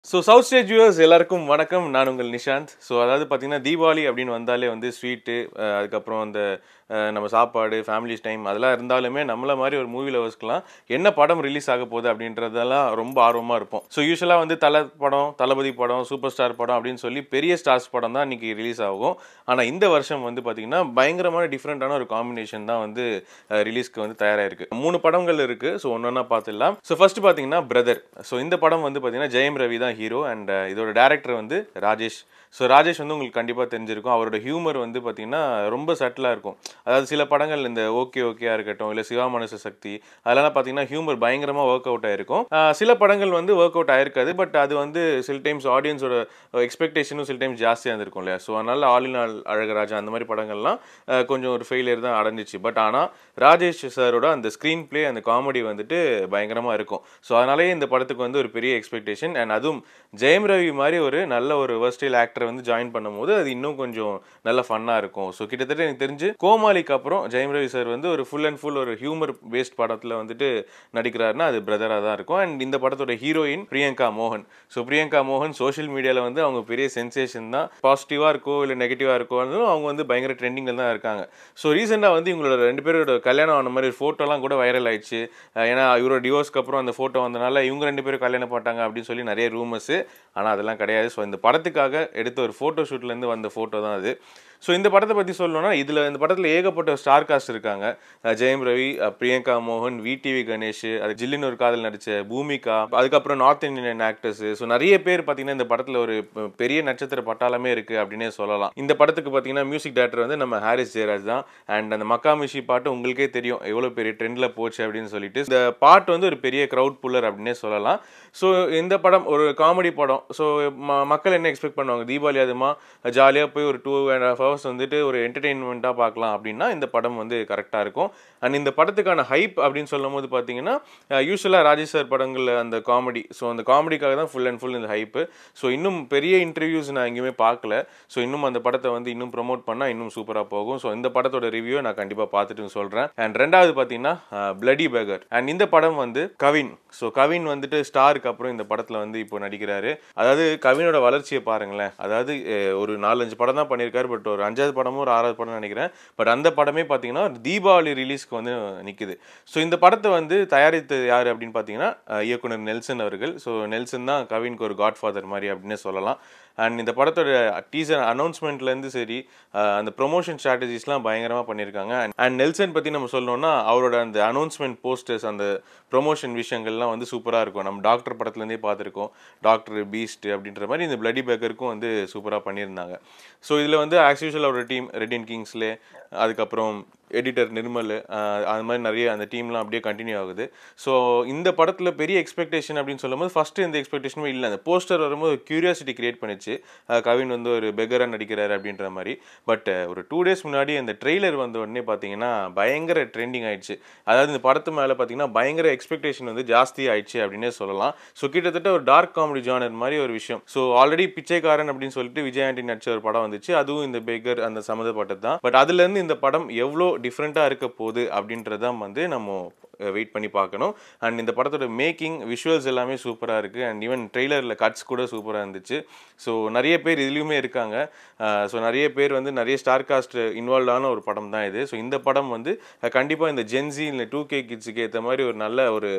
so south state viewers எல்லாருக்கும் வணக்கம் நான் உங்கள் நிஷாந்த் ஸோ அதாவது பார்த்தீங்கன்னா தீபாவளி அப்படின்னு வந்தாலே வந்து ஸ்வீட்டு அதுக்கப்புறம் அந்த அஹ், நம்ம சாப்பாடு ஃபேமிலி டைம் அதெல்லாம் இருந்தாலுமே நம்மள மாதிரி ஒரு மூவி லவர்ஸ்க்குலாம் என்ன படம் ரிலீஸ் ஆக போகுது அப்படின்றதெல்லாம் ரொம்ப ஆர்வமாக இருப்போம் ஸோ யூஸ்வலாக வந்து தலை படம் தளபதி படம் சூப்பர் ஸ்டார் படம் அப்படின்னு சொல்லி பெரிய ஸ்டார்ஸ் படம் தான் இன்னைக்கு ரிலீஸ் ஆகும் ஆனால் இந்த வருஷம் வந்து பார்த்தீங்கன்னா பயங்கரமான டிஃப்ரெண்ட்டான ஒரு காம்பினேஷன் தான் வந்து ரிலீஸ்க்கு வந்து தயாராகிருக்கு மூணு படங்கள் இருக்குது ஸோ ஒன்றா பார்த்துடலாம் ஸோ ஃபர்ஸ்ட் பார்த்தீங்கன்னா பிரதர் ஸோ இந்த படம் வந்து பார்த்தீங்கன்னா ஜெயம் ரவி தான் ஹீரோ அண்ட் இதோட டேரக்டர் வந்து ராஜேஷ் ஸோ ராஜேஷ் வந்து உங்களுக்கு கண்டிப்பாக தெரிஞ்சிருக்கும் அவரோட ஹியூமர் வந்து பார்த்தீங்கன்னா ரொம்ப சட்டிலாக இருக்கும் அதாவது சில படங்கள் இந்த ஓகே ஓகேயா இருக்கட்டும் இல்லை சிவா மனசு சக்தி அதெல்லாம் பார்த்தீங்கன்னா ஹியூமர் பயங்கரமாக ஒர்க் அவுட் ஆயிருக்கும் ஆஹ் சில படங்கள் வந்து ஒர்க் அவுட் ஆயிருக்காது பட் அது வந்து சில டைம்ஸ் ஆடியன்ஸோட எக்ஸ்பெக்டேஷனும் சில டைம்ஸ் ஜாஸ்தியாக இருந்திருக்கும் இல்லையா ஸோ அதனால ஆல் இன் ஆல் அழகராஜா அந்த மாதிரி படங்கள்லாம் ஆஹ் கொஞ்சம் ஒரு ஃபெயிலியர் தான் அடைஞ்சிச்சு பட் ஆனால் ராஜேஷ் சாரோட அந்த ஸ்க்ரீன் ப்ளே அந்த காமெடி வந்துட்டு பயங்கரமாக இருக்கும் ஸோ அதனாலேயே இந்த படத்துக்கு வந்து ஒரு பெரிய எக்ஸ்பெக்டேஷன் அண்ட் அதுவும் ஜெயம் ரவி மாதிரி ஒரு நல்ல ஒரு வெர்ஸ்டைல் ஆக்டர் வந்து ஜாயின் பண்ணும்போது அது இன்னும் கொஞ்சம் நல்ல ஃபன்னாக இருக்கும் ஸோ கிட்டத்தட்ட எனக்கு தெரிஞ்சு கோமாளிக்கு அப்புறம் ஜெயம் ரவி சார் வந்து ஒரு ஃபுல் அண்ட் ஃபுல் ஒரு ஹியூமர் பேஸ்ட் படத்தில் வந்துட்டு நடிக்கிறாருன்னா அது பிரதராக தான் இருக்கும் அண்ட் இந்த படத்தோட ஹீரோயின் பிரியங்கா மோகன் ஸோ பிரியங்கா மோகன் சோஷியல் மீடியாவில் வந்து அவங்க பெரிய சென்சேஷன் தான் பாசிட்டிவாக இருக்கோ இல்லை நெகட்டிவாக இருக்கோ அவங்க வந்து பயங்கர ட்ரெண்டிங்கில் தான் இருக்காங்க ஸோ ரீசெண்டாக வந்து இவங்களோட ரெண்டு பேரோட கல்யாணம் ஆன மாதிரி ஃபோட்டோலாம் கூட வைரல் ஆயிடுச்சு அஹ் ஏன்னா இவரோட டிவோர்ஸ்க்கு அப்புறம் அந்த ஃபோட்டோ வந்தனால இவங்க ரெண்டு பேரும் கல்யாணம் பண்ணிட்டாங்க அப்படின்னு சொல்லி நிறைய ரூமர்ஸ் ஆனால் அதெல்லாம் கிடையாது ஸோ இந்த படத்துக்காக எடுத்த ஒரு ஃபோட்டோ ஷூட்லேருந்து வந்த ஃபோட்டோ தான் அது ஸோ இந்த படத்தை பற்றி சொல்லணும்னா இதில் இந்த படத்தில் ஏகப்பட்ட ஸ்டார் காஸ்ட் இருக்காங்க அஹ் ஜெயம் ரவி அஹ் பிரியங்கா மோகன் விடிவி கணேஷ் அது ஜில்லின் ஒரு காதல் நடித்த பூமிகா அதுக்கப்புறம் நார்த் இந்தியன் ஆக்டர்ஸ் ஸோ நிறைய பேர் பார்த்தீங்கன்னா இந்த படத்தில் ஒரு பெ- பெரிய நட்சத்திர பட்டாளமே இருக்குது அப்படின்னே சொல்லலாம் இந்த படத்துக்கு பார்த்தீங்கன்னா மியூசிக் டேரக்டர் வந்து நம்ம ஹாரிஸ் ஜெயராஜ் தான் அண்ட் அந்த மக்காமிஷி பாட்டு உங்களுக்கே தெரியும் எவ்வளோ பெரிய ட்ரெண்டில் போச்சு அப்படின்னு சொல்லிட்டு இந்த பாட்டு வந்து ஒரு பெரிய க்ரௌட் புல்லர் அப்படின்னே சொல்லலாம் ஸோ இந்த படம் ஒரு காமெடி படம் ஸோ மக்கள் என்ன எக்ஸ்பெக்ட் பண்ணுவாங்க தீபாவளி அதுமா ஜாலியாக போய் ஒரு டூ அண்ட் ஹாஃப் ஹவர்ஸ் வந்துட்டு ஒரு என்டர்டெயின்மெண்ட்டாக பார்க்கலாம் அப்படின்னா இந்த படம் வந்து கரெக்டாக இருக்கும் அண்ட் இந்த படத்துக்கான ஹைப் அப்படின்னு சொல்லும் போது பார்த்தீங்கன்னா யூஸ்வலாக ராஜேஷ் சார் படங்களில் அந்த காமெடி ஸோ அந்த காமெடிக்காக தான் ஃபுல் அண்ட் ஃபுல் இந்த ஹைப்பு ஸோ இன்னும் பெரிய இன்டர்வியூஸ் நான் எங்கேயுமே பார்க்கல ஸோ இன்னும் அந்த படத்தை வந்து இன்னும் ப்ரோமோட் பண்ணால் இன்னும் சூப்பராக போகும் ஸோ இந்த படத்தோட ரிவ்யூ நான் கண்டிப்பாக பார்த்துட்டு சொல்கிறேன் அண்ட் ரெண்டாவது பார்த்தீங்கன்னா பிளடி பேகர் அண்ட் இந்த படம் வந்து கவின் ஸோ கவின் வந்துட்டு ஸ்டாருக்கு அப்புறம் இந்த படத்தில் வந்து இப்போ நடிக்கிறாரு அதாவது கவினோட வளர்ச்சியை பாருங்களேன் அதாவது அஹ், ஒரு நாலஞ்சு படம் தான் பண்ணியிருக்காரு பட் ஒரு அஞ்சாவது படமும் ஒரு ஆறாவது படம் நினைக்கிறேன் பட் அந்த படமே பார்த்தீங்கன்னா தீபாவளி ரிலீஸ்க்கு வந்து நிற்குது ஸோ இந்த படத்தை வந்து தயாரித்தது யார் அப்படின்னு பார்த்தீங்கன்னா அஹ், இயக்குனர் நெல்சன் அவர்கள் ஸோ நெல்சன் தான் கவினுக்கு ஒரு காட்ஃபாதர் மாதிரி அப்படின்னே சொல்லலாம் அண்ட் இந்த படத்தோட டீசர் அனௌன்ஸ்மெண்ட்லேருந்து சரி அஹ், அந்த ப்ரொமோஷன் ஸ்ட்ராட்டஜிஸ்லாம் பயங்கரமாக பண்ணியிருக்காங்க அண்ட் நெல்சன் பற்றி நம்ம சொல்லணும்னா அவரோட அந்த அனௌன்ஸ்மெண்ட் போஸ்டர்ஸ் அந்த ப்ரொமோஷன் விஷயங்கள்லாம் வந்து சூப்பராக இருக்கும் நம்ம டாக்டர் படத்துலேருந்தே பார்த்துருக்கோம் டாக்டர் பீஸ்ட் அப்படின்ற மாதிரி இந்த பிளடி பேக்கருக்கும் வந்து சூப்பராக பண்ணியிருந்தாங்க ஸோ இதில் வந்து ஆஸ் யூஷுவல் அவரோட டீம் ரெட்டின் கிங்ஸ்லே அதுக்கப்புறம் எடிட்டர் நிர்மல் அஹ், அது மாதிரி நிறைய அந்த டீம்லாம் அப்படியே கண்டினியூ ஆகுது ஸோ இந்த படத்தில் பெரிய எக்ஸ்பெக்டேஷன் அப்படின்னு சொல்லும்போது ஃபஸ்ட்டு எந்த எக்ஸ்பெக்டேஷனுமே இல்லை அந்த போஸ்டர் வரும்போது கியூரியாசிட்டி கிரியேட் பண்ணிச்சு அஹ், கவின் வந்து ஒரு பெகராக நடிக்கிறாரு அப்படின்ற மாதிரி பட் ஒரு டூ டேஸ் முன்னாடி அந்த ட்ரெய்லர் வந்த உடனே பார்த்தீங்கன்னா பயங்கர ட்ரெண்டிங் ஆயிடுச்சு அதாவது இந்த படத்து மேலே பார்த்தீங்கன்னா பயங்கர எக்ஸ்பெக்டேஷன் வந்து ஜாஸ்தி ஆயிடுச்சு அப்படின்னே சொல்லலாம் ஸோ கிட்டத்தட்ட ஒரு டார்க் காமெடி ஜானர் மாதிரி ஒரு விஷயம் ஸோ ஆல்ரெடி பிச்சைக்காரன் அப்படின்னு சொல்லிட்டு விஜய் ஆண்டி நடிச்ச ஒரு படம் வந்துச்சு அதுவும் இந்த பெகர் அந்த சம்மந்தப்பட்டது தான் பட் அதுலேருந்து இந்த படம் எவ்வளோ டிஃப்ரெண்ட்டாக இருக்க போகுது அப்படின்றதான் வந்து நம்ம வெயிட் பண்ணி பார்க்கணும் அண்ட் இந்த படத்தோட மேக்கிங் விஷுவல்ஸ் எல்லாமே சூப்பராக இருக்குது அண்ட் ஈவன் ட்ரெய்லரில் கட்ஸ் கூட சூப்பராக இருந்துச்சு ஸோ நிறைய பேர் இதுலேயுமே இருக்காங்க ஸோ நிறைய பேர் வந்து நிறைய ஸ்டார் காஸ்ட் இன்வால்வ்டான ஒரு படம் தான் இது ஸோ இந்த படம் வந்து கண்டிப்பாக இந்த ஜென்சி இல்லை டூ கே கிட்ஸுக்கு ஏற்ற மாதிரி ஒரு நல்ல ஒரு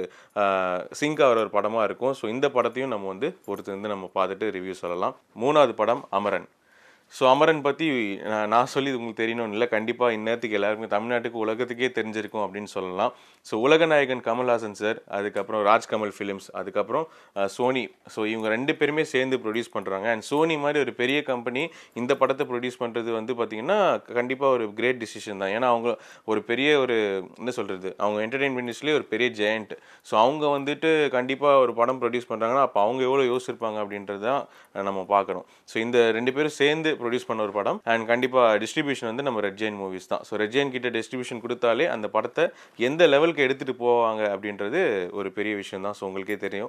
சிங்க் ஆகிற ஒரு படமாக இருக்கும் ஸோ இந்த படத்தையும் நம்ம வந்து பொறுத்து வந்து நம்ம பார்த்துட்டு ரிவ்யூ சொல்லலாம் மூணாவது படம் அமரன் ஸோ அமரன் பற்றி நான் நான் சொல்லி இது உங்களுக்கு தெரியணும்னு இல்லை கண்டிப்பாக இந்நேரத்துக்கு எல்லாருக்குமே தமிழ்நாட்டுக்கு உலகத்துக்கே தெரிஞ்சிருக்கும் அப்படின்னு சொல்லலாம் ஸோ உலகநாயகன் கமல்ஹாசன் சார் அதுக்கப்புறம் ராஜ்கமல் ஃபிலிம்ஸ் அதுக்கப்புறம் அஹ், சோனி ஸோ இவங்க ரெண்டு பேருமே சேர்ந்து ப்ரொடியூஸ் பண்ணுறாங்க அண்ட் சோனி மாதிரி ஒரு பெரிய கம்பெனி இந்த படத்தை ப்ரொடியூஸ் பண்ணுறது வந்து பார்த்திங்கன்னா கண்டிப்பாக ஒரு கிரேட் டிசிஷன் தான் ஏன்னா அவங்க ஒரு பெரிய ஒரு என்ன சொல்கிறது அவங்க என்டர்டெயின்மெண்ட் இண்டஸ்ட்ரியிலே ஒரு பெரிய ஜெயண்ட் ஸோ அவங்க வந்துட்டு கண்டிப்பாக ஒரு படம் ப்ரொடியூஸ் பண்ணுறாங்கன்னா அப்போ அவங்க எவ்வளோ யோசிச்சிருப்பாங்க அப்படின்றது தான் நம்ம பார்க்கணும் ஸோ இந்த ரெண்டு பேரும் சேர்ந்து ப்ரொடியூஸ் பண்ண ஒரு படம் அண்ட் கண்டிப்பாக டிஸ்ட்ரிபியூஷன் வந்து நம்ம ரெட் ஜெயின் மூவிஸ் தான் ஸோ ரெட் ஜெயின் கிட்ட டிஸ்ட்ரிபியூஷன் கொடுத்தாலே அந்த படத்தை எந்த லெவலுக்கு எடுத்துகிட்டு போவாங்க அப்படின்றது ஒரு பெரிய விஷயம் தான் ஸோ உங்களுக்கே தெரியும்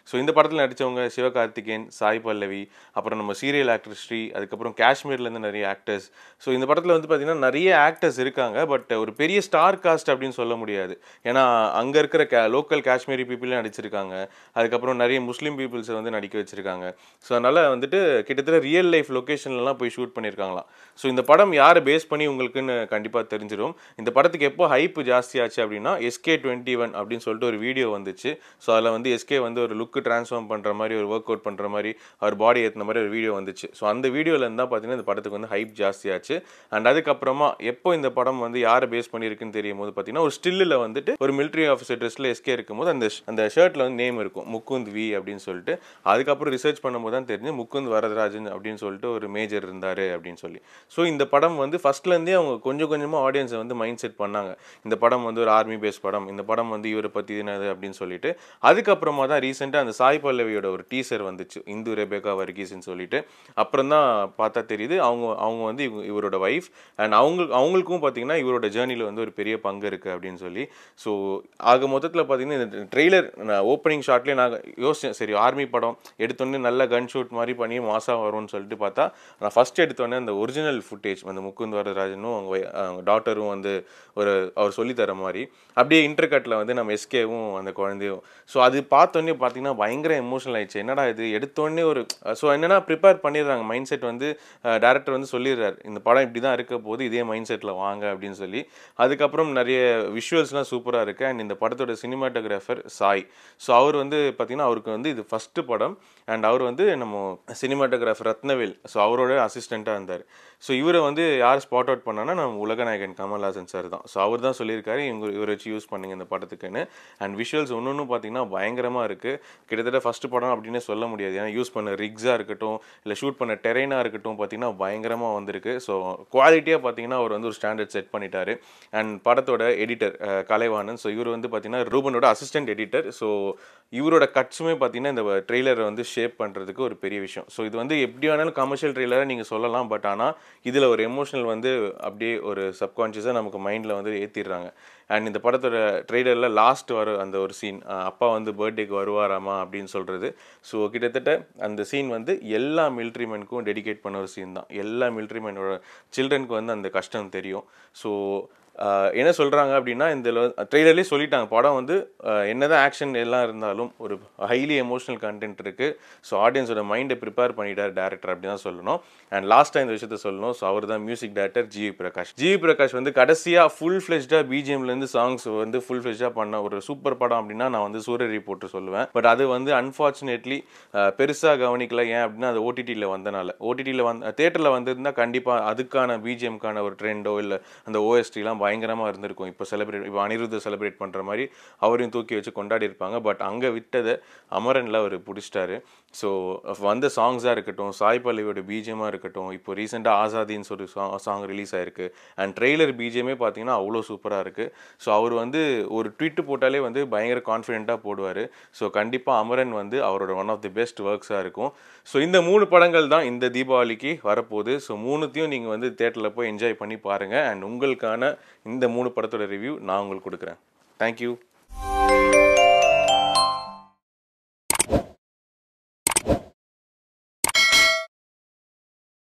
ஸோ இந்த படத்தில் நடித்தவங்க சிவகார்த்திகேயன் சாய் பல்லவி அப்புறம் நம்ம சீரியல் ஆக்டர் ஸ்ரீ அதுக்கப்புறம் காஷ்மீர்லேருந்து நிறைய ஆக்டர்ஸ் ஸோ இந்த படத்தில் வந்து பார்த்திங்கன்னா நிறைய ஆக்டர்ஸ் இருக்காங்க பட் ஒரு பெரிய ஸ்டார் காஸ்ட் அப்படின்னு சொல்ல முடியாது ஏன்னா அங்கே இருக்கிற கே லோக்கல் காஷ்மீரி பீப்புளும் நடிச்சிருக்காங்க அதுக்கப்புறம் நிறைய முஸ்லீம் பீப்புள்ஸை வந்து நடிக்க வச்சிருக்காங்க ஸோ அதனால் வந்துட்டு கிட்டத்தட்ட ரியல் லைஃப் லொக்கேஷன்லலாம் போய் ஷூட் பண்ணியிருக்காங்களாம் ஸோ இந்த படம் யாரை பேஸ் பண்ணி உங்களுக்குன்னு கண்டிப்பாக தெரிஞ்சிடும் இந்த படத்துக்கு எப்போ ஹைப் ஜாஸ்தியாச்சு அப்படின்னா எஸ்கே டுவெண்ட்டி ஒன் அப்படின்னு சொல்லிட்டு ஒரு வீடியோ வந்துச்சு ஸோ அதில் வந்து எஸ்கே வந்து ஒரு லுக்கு ட்ரான்ஸ்ஃபார்ம் பண்ணுற மாதிரி ஒரு ஒர்க் அவுட் பண்ணுற மாதிரி அவர் பாடி ஏற்றின மாதிரி ஒரு வீடியோ வந்துச்சு ஸோ அந்த வீடியோவில் இருந்தால் பார்த்தீங்கன்னா இந்த படத்துக்கு வந்து ஹைப் ஜாஸ்தியாச்சு அண்ட் அதுக்கப்புறமா எப்போ இந்த படம் வந்து யாரை பேஸ் பண்ணியிருக்குன்னு தெரியும் போது பார்த்தீங்கன்னா ஒரு ஸ்டில்லில் வந்துட்டு ஒரு மிலிட்ரி ஆஃபீஸர் ட்ரெஸ்ஸில் எஸ்கே இருக்கும்போது அந்த அந்த ஷர்ட்டில் வந்து நேம் இருக்கும் முக்குந்த் வி அப்படின்னு சொல்லிட்டு அதுக்கப்புறம் ரிசர்ச் பண்ணும்போது தான் தெரிஞ்சு முக்குந்த் வரதராஜன் அப்படின்னு சொல்லிட்டு ஒரு மேஜர் இருந்தார் அப்படின்னு சொல்லி ஸோ இந்த படம் வந்து ஃபர்ஸ்ட்லேருந்தே அவங்க கொஞ்சம் கொஞ்சமாக ஆடியன்ஸை வந்து மைண்ட் செட் பண்ணாங்க இந்த படம் வந்து ஒரு ஆர்மி பேஸ் படம் இந்த படம் வந்து இவரை பற்றினது அப்படின்னு சொல்லிட்டு அதுக்கப்புறமா தான் ரீசெண்டாக அந்த சாய் பல்லவியோட ஒரு டீசர் வந்துச்சு இந்து ரெபேகா வர்கீஸ்ன்னு சொல்லிட்டு அப்புறம் தான் பார்த்தா தெரியுது அவங்க அவங்க வந்து இவங்க இவரோட ஒய்ஃப் அண்ட் அவங்க அவங்களுக்கும் பார்த்தீங்கன்னா இவரோட ஜேர்னியில் வந்து ஒரு பெரிய பங்கு இருக்குது அப்படின்னு சொல்லி ஸோ ஆக மொத்தத்தில் பார்த்தீங்கன்னா இந்த ட்ரெய்லர் ஓப்பனிங் ஷாட்லேயே நான் யோசிச்சேன் சரி ஆர்மி படம் எடுத்தோடனே நல்ல கன் ஷூட் மாதிரி பண்ணி மாசாக வரும்னு சொல்லிட்டு பார்த்தா நான் ஃபஸ்ட் எடுத்தோடனே அந்த ஒரிஜினல் ஃபுட்டேஜ் அந்த முகுந்த் வரதராஜனும் அவங்க வை- அவங்க டாட்டரும் வந்து ஒரு அவர் சொல்லித்தர மாதிரி அப்படியே இன்டர்கட்டில் வந்து நம்ம எஸ்கேவும் அந்த குழந்தையும் ஸோ அது பார்த்தோன்னே பார்த்தீங்கன்னா பயங்கர எமோஷனல் ஆயிடுச்சு என்னடா இது எடுத்தோடனே ஒரு ஸோ என்னன்னா ப்ரிப்பேர் பண்ணிடுறாங்க மைண்ட் செட் வந்து டேரக்டர் வந்து சொல்லிடுறாரு இந்த படம் இப்படி தான் இருக்க போது இதே மைண்ட் செட்டில் வாங்க அப்படின்னு சொல்லி அதுக்கப்புறம் நிறைய விஷுவல்ஸ்லாம் சூப்பராக இருக்குது அண்ட் இந்த படத்தோட சினிமாட்டோகிராஃபர் சாய் ஸோ அவர் வந்து பார்த்தீங்கன்னா அவருக்கு வந்து இது ஃபஸ்ட்டு படம் அண்ட் அவர் வந்து நம்ம சினிமாட்டோகிராஃபர் ரத்னவேல் ஸோ அவரோட அசிஸ்டண்ட்டாக இருந்தார் ஸோ இவரை வந்து யார் ஸ்பாட் அவுட் பண்ணான்னா நம்ம உலகநாயகன் கமல்ஹாசன் சார் தான் ஸோ அவர் தான் சொல்லியிருக்காரு இவங்க இவரை வச்சு யூஸ் பண்ணுங்க இந்த படத்துக்குன்னு அண்ட் விஷுவல்ஸ் ஒன்று ஒன்று பார்த்தீங்கன்னா பயங்கரமாக இருக்குது கிட்டத்தட்ட ஃபஸ்ட்டு படம் அப்படின்னே சொல்ல முடியாது ஏன்னா யூஸ் பண்ண ரிக்ஸாக இருக்கட்டும் இல்லை ஷூட் பண்ண டெரெயினாக இருக்கட்டும் பார்த்தீங்கன்னா பயங்கரமாக வந்திருக்கு ஸோ குவாலிட்டியாக பார்த்தீங்கன்னா அவர் வந்து ஒரு ஸ்டாண்டர்ட் செட் பண்ணிட்டாரு அண்ட் படத்தோட எடிட்டர் கலைவாணன் ஸோ இவர் வந்து பார்த்தீங்கன்னா ரூபனோட அசிஸ்டன்ட் எடிட்டர் ஸோ இவரோட கட்ஸுமே பார்த்தீங்கன்னா இந்த ட்ரெய்லரை வந்து ஷேப் பண்ணுறதுக்கு ஒரு பெரிய விஷயம் ஸோ இது வந்து எப்படி வேணாலும் கமர்ஷியல் ட்ரெய்லரை நீங்கள் சொல்லலாம் பட் ஆனால் இதில் ஒரு எமோஷனல் வந்து அப்படியே ஒரு சப்கான்ஷியஸாக நமக்கு மைண்டில் வந்து ஏற்றிடுறாங்க அண்ட் இந்த படத்தோட ட்ரெய்லரில் லாஸ்ட் வர அந்த ஒரு சீன் அப்பா வந்து பர்த்டேக்கு வருவாராமா அப்படின்னு சொல்கிறது ஸோ கிட்டத்தட்ட அந்த சீன் வந்து எல்லா மிலிட்ரி மேனுக்கும் டெடிகேட் பண்ண ஒரு சீன் தான் எல்லா மிலிட்ரி மேனோட சில்ட்ரனுக்கு வந்து அந்த கஷ்டம் தெரியும் ஸோ ஆஹ் என்ன சொல்கிறாங்க அப்படின்னா இந்த ட்ரெய்லர்லேயே சொல்லிட்டாங்க படம் வந்து ஆஹ் என்னதான் ஆக்ஷன் எல்லாம் இருந்தாலும் ஒரு ஹைலி எமோஷனல் கண்டென்ட் இருக்குது ஸோ ஆடியன்ஸோட மைண்டை ப்ரிப்பேர் பண்ணிட்டார் டேரக்டர் அப்படி தான் சொல்லணும் அண்ட் லாஸ்ட்டாக இந்த விஷயத்த சொல்லணும் ஸோ அவர் தான் music director G V Prakash G V Prakash வந்து கடைசியாக ஃபுல் ஃப்ளெஷ்டாக பிஜிஎம்லேருந்து சாங்ஸ் வந்து ஃபுல் ஃப்ளெஷ்டாக பண்ண ஒரு சூப்பர் படம் அப்படின்னா நான் வந்து சூரிய ரிப்போர்ட்டர் சொல்லுவேன் பட் அது வந்து அன்ஃபார்ச்சுனேட்லி பெருசாக கவனிக்கல ஏன் அப்படின்னா அது ஓடிடியில் வந்தனால ஓடிடியில் வந்து தேட்டரில் வந்திருந்தா கண்டிப்பாக அதுக்கான பிஜிஎம்க்கான ஒரு ட்ரெண்டோ இல்லை அந்த ஓஎஸ்டிலாம் பயங்கரமாக இருந்திருக்கும் இப்போ செலிப்ரேட் இப்போ அனிருத்த செலிப்ரேட் பண்ணுற மாதிரி அவரையும் தூக்கி வச்சு கொண்டாடி இருப்பாங்க பட் அங்கே விட்டதை அமரனில் அவர் பிடிச்சிட்டாரு ஸோ வந்த சாங்ஸாக இருக்கட்டும் சாய் பல்லவியோட பிஜிஎம்மாக இருக்கட்டும் இப்போ ரீசெண்டாக ஆசாதின்னு சொல்லி சாங் சாங் ரிலீஸ் ஆயிருக்கு அண்ட் ட்ரெய்லர் பிஜிஎமே பார்த்தீங்கன்னா அவ்வளோ சூப்பராக இருக்குது ஸோ அவர் வந்து ஒரு ட்வீட் போட்டாலே வந்து பயங்கர கான்ஃபிடென்ட்டாக போடுவார் ஸோ கண்டிப்பாக அமரன் வந்து அவரோட ஒன் ஆஃப் தி பெஸ்ட் ஒர்க்ஸாக இருக்கும் ஸோ இந்த மூணு படங்கள் தான் இந்த தீபாவளிக்கு வரப்போகுது ஸோ மூணுத்தையும் நீங்கள் வந்து தேட்டரில் போய் என்ஜாய் பண்ணி பாருங்கள் அண்ட் உங்களுக்கான இந்த மூணு படத்தோட ரிவ்யூ நான் உங்களுக்கு கொடுக்குறேன் தேங்க்யூ